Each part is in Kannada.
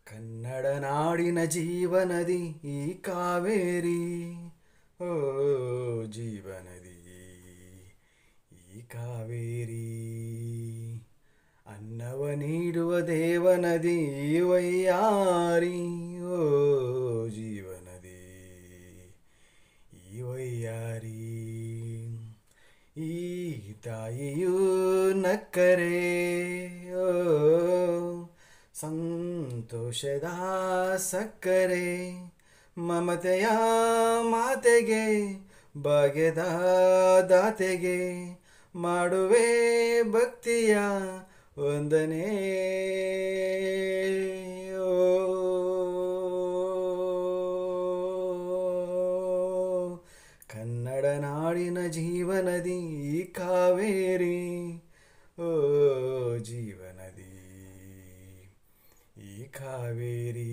ಕನ್ನಡ ನಾಡಿನ ಜೀವನದಿ ಈ ಕಾವೇರಿ ಓ ಜೀವನದಿ ಈ ಕಾವೇರಿ ಅನ್ನವ ನೀಡುವ ದೇವನದಿ ಈ ವೈಯಾರಿ ಓ ಜೀವನದಿ ಈ ವೈಯಾರಿ ಈ ತಾಯಿಯೂ ನಕ್ಕರೆ ಓ ಸಂತೋಷದ ಸಕ್ಕರೆ ಮಮತೆಯ ಮಾತೆಗೆ ಭಾಗ್ಯದ ದಾತೆಗೆ ಮಾಡುವೆ ಭಕ್ತಿಯ ವಂದನೆ ಓ ಕನ್ನಡ ನಾಡಿನ ಜೀವನದಿ ಈ ಕಾವೇರಿ ಓ ಜೀವನದಿ ಈ ಕಾವೇರಿ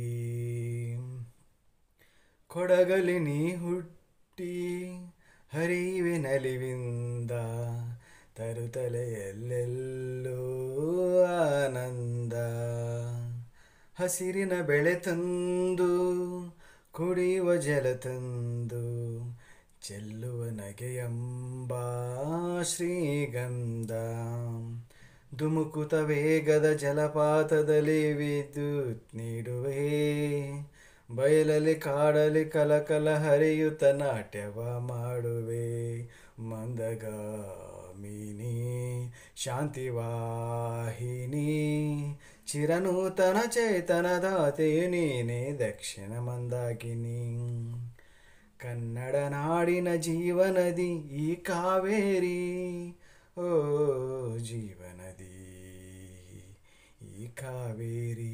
ಕೊಡಗಲಿ ನೀ ಹುಟ್ಟಿ ಹರಿವೆ ನಲಿವಿಂದ ತರುತ್ತಲೆ ಎಲ್ಲೆಲ್ಲೂ ಆನಂದ ಹಸಿರಿನ ಬೆಳೆ ತಂದು ಕುಡಿಯುವ ಜಲ ತಂದು ಚೆಲ್ಲುವ ನಗೆಯಂಬ ಶ್ರೀಗಂಧ ಧುಮುಕುತ ವೇಗದ ಜಲಪಾತದಲ್ಲಿ ವಿದ್ಯುತ್ ನೀಡುವೆ ಬಯಲಲ್ಲಿ ಕಾಡಲಿ ಕಲಕಲ ಹರಿಯುತ್ತ ನಾಟ್ಯವ ಮಾಡುವೆ ಮಂದಗಾಮಿನಿ ಶಾಂತಿವಾಹಿನಿ ಚಿರನೂತನ ಚೇತನದಾತೆಯು ನೀನೇ ದಕ್ಷಿಣ ಮಂದಾಕಿನಿ ಕನ್ನಡ ನಾಡಿನ ಜೀವನದಿ ಈ ಕಾವೇರಿ ಓ ಜೀವನದಿ ಈ ಕಾವೇರಿ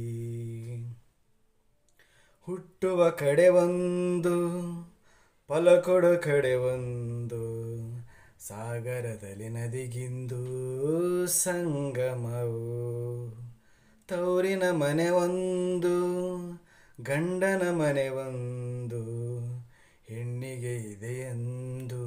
ಹುಟ್ಟುವ ಕಡೆ ಒಂದು ಫಲಕೊಡೋ ಕಡೆ ಒಂದು ಸಾಗರದಲ್ಲಿ ನದಿಗಿಂದು ಸಂಗಮವು ತೌರಿನ ಮನೆ ಒಂದು ಗಂಡನ ಮನೆ ಒಂದು ಹೆಣ್ಣಿಗೆ ಇದೆಯೆಂದು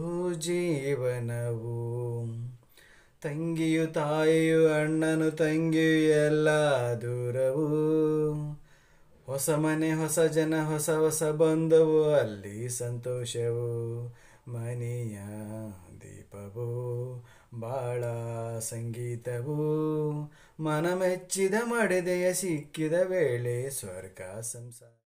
ಜೀವನವು ತಂಗಿಯು ತಾಯಿಯು ಅಣ್ಣನು ತಂಗಿಯು ಎಲ್ಲ ದೂರವು ಹೊಸ ಮನೆ ಹೊಸ ಜನ ಹೊಸ ಹೊಸ ಬಂದವು ಅಲ್ಲಿ ಸಂತೋಷವು ಮನೆಯ ದೀಪವು ಬಾಳ ಸಂಗೀತವು ಮನ ಮೆಚ್ಚಿದ ಮಡೆದೆಯ ಸಿಕ್ಕಿದ ವೇಳೆ ಸ್ವರ್ಗ ಸಂಸಾರ